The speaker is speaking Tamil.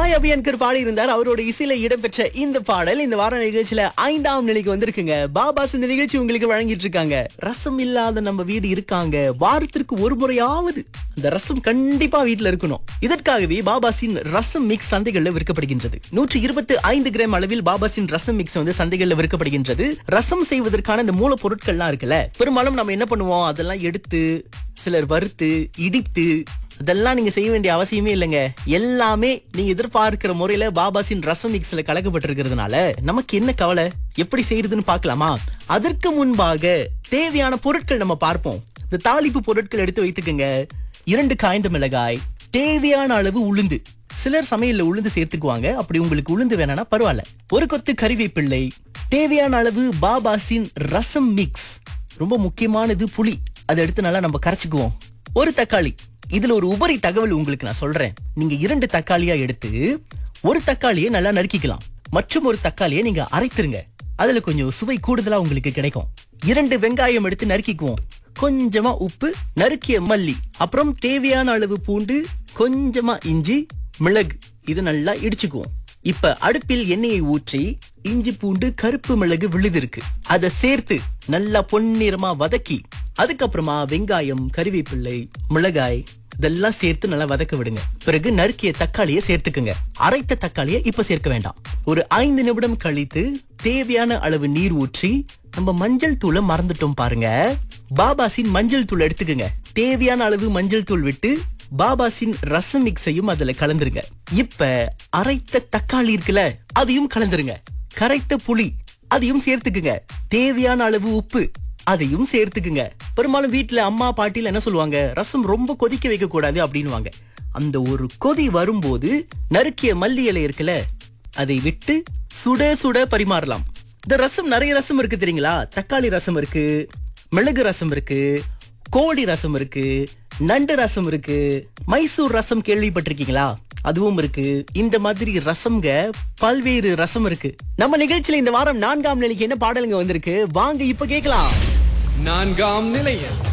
சாய் அபியன்கர் பாடி இருந்தார் அவரோட இசையில இடம்பெற்ற இந்த பாடல் இந்த வார நிகழ்ச்சியில ஐந்தாம் நிலைக்கு வந்திருக்குங்க பாபாஸ் இந்த நிகழ்ச்சி உங்களுக்கு வழங்கிட்டு இருக்காங்க ரசம் இல்லாத நம்ம வீடு இருக்காங்க வாரத்திற்கு ஒரு முறையாவது அந்த ரசம் கண்டிப்பா வீட்ல இருக்கணும் இதற்காகவே பாபாசின் ரசம் மிக்ஸ் சந்தைகள்ல விற்கப்படுகின்றது நூற்றி இருபத்தி ஐந்து கிராம் அளவில் பாபாசின் ரசம் மிக்ஸ் வந்து சந்தைகள்ல விற்கப்படுகின்றது ரசம் செய்வதற்கான இந்த மூலப்பொருட்கள்லாம் இருக்குல்ல பெரும்பாலும் நம்ம என்ன பண்ணுவோம் அதெல்லாம் எடுத்து சிலர் வறுத்து இடித்து அதெல்லாம் நீங்க செய்ய வேண்டிய அவசியமே இல்லைங்க எல்லாமே நீங்க எதிர்பார்க்கிற முறையில பாபாசின் ரசம் மிக்ஸ்ல கலக்கப்பட்டிருக்கிறதுனால நமக்கு என்ன கவலை எப்படி செய்யறதுன்னு பார்க்கலாமா அதற்கு முன்பாக தேவையான பொருட்கள் நம்ம பார்ப்போம் இந்த தாளிப்பு பொருட்கள் எடுத்து வைத்துக்கங்க இரண்டு காய்ந்த மிளகாய் தேவையான அளவு உளுந்து சிலர் சமையல்ல உளுந்து சேர்த்துக்குவாங்க அப்படி உங்களுக்கு உளுந்து வேணாம்னா பரவாயில்ல ஒரு கொத்து கறிவேப்பிள்ளை தேவையான அளவு பாபாசின் ரசம் மிக்ஸ் ரொம்ப முக்கியமானது புளி அதை எடுத்து நல்லா நம்ம கரைச்சுக்குவோம் ஒரு தக்காளி இதுல ஒரு உபரி தகவல் உங்களுக்கு நான் சொல்றேன் நீங்க இரண்டு தக்காளியா எடுத்து ஒரு தக்காளியை நல்லா நறுக்கிக்கலாம் மற்றும் ஒரு தக்காளியை நீங்க அரைத்துருங்க அதுல கொஞ்சம் சுவை கூடுதலா உங்களுக்கு கிடைக்கும் இரண்டு வெங்காயம் எடுத்து நறுக்கிக்குவோம் கொஞ்சமா உப்பு நறுக்கிய மல்லி அப்புறம் தேவையான அளவு பூண்டு கொஞ்சமா இஞ்சி மிளகு இது நல்லா இடிச்சுக்குவோம் இப்ப அடுப்பில் எண்ணெயை ஊற்றி இஞ்சி பூண்டு கருப்பு மிளகு விழுதிருக்கு அதை சேர்த்து நல்லா பொன்னிறமா வதக்கி அதுக்கப்புறமா வெங்காயம் கறிவேப்பிள்ளை மிளகாய் இதெல்லாம் சேர்த்து நல்லா வதக்க விடுங்க பிறகு நறுக்கிய தக்காளியை சேர்த்துக்குங்க அரைத்த தக்காளியை இப்ப சேர்க்க வேண்டாம் ஒரு ஐந்து நிமிடம் கழித்து தேவையான அளவு நீர் ஊற்றி நம்ம மஞ்சள் தூளை மறந்துட்டோம் பாருங்க பாபாசின் மஞ்சள் தூள் எடுத்துக்கங்க தேவையான அளவு மஞ்சள் தூள் விட்டு பாபாசின் ரசம் மிக்ஸையும் அதுல கலந்துருங்க இப்ப அரைத்த தக்காளி இருக்குல்ல அதையும் கலந்துருங்க கரைத்த புளி அதையும் சேர்த்துக்குங்க தேவையான அளவு உப்பு அதையும் சேர்த்துக்குங்க பெரும்பாலும் வீட்ல அம்மா பாட்டில என்ன சொல்லுவாங்க ரசம் ரொம்ப கொதிக்க வைக்க கூடாது அப்படின்னுவாங்க அந்த ஒரு கொதி வரும்போது நறுக்கிய மல்லி இலை இருக்குல்ல அதை விட்டு சுட சுட பரிமாறலாம் இந்த ரசம் நிறைய ரசம் இருக்கு தெரியுங்களா தக்காளி ரசம் இருக்கு மிளகு ரசம் இருக்கு கோழி ரசம் இருக்கு நண்டு ரசம் இருக்கு மைசூர் ரசம் கேள்விப்பட்டிருக்கீங்களா அதுவும் இருக்கு இந்த மாதிரி ரசம்ங்க பல்வேறு ரசம் இருக்கு நம்ம நிகழ்ச்சியில இந்த வாரம் நான்காம் நிலைக்கு என்ன பாடலுங்க வந்திருக்கு வாங்க இப்ப கேட்கலாம் நான்காம் நிலையில்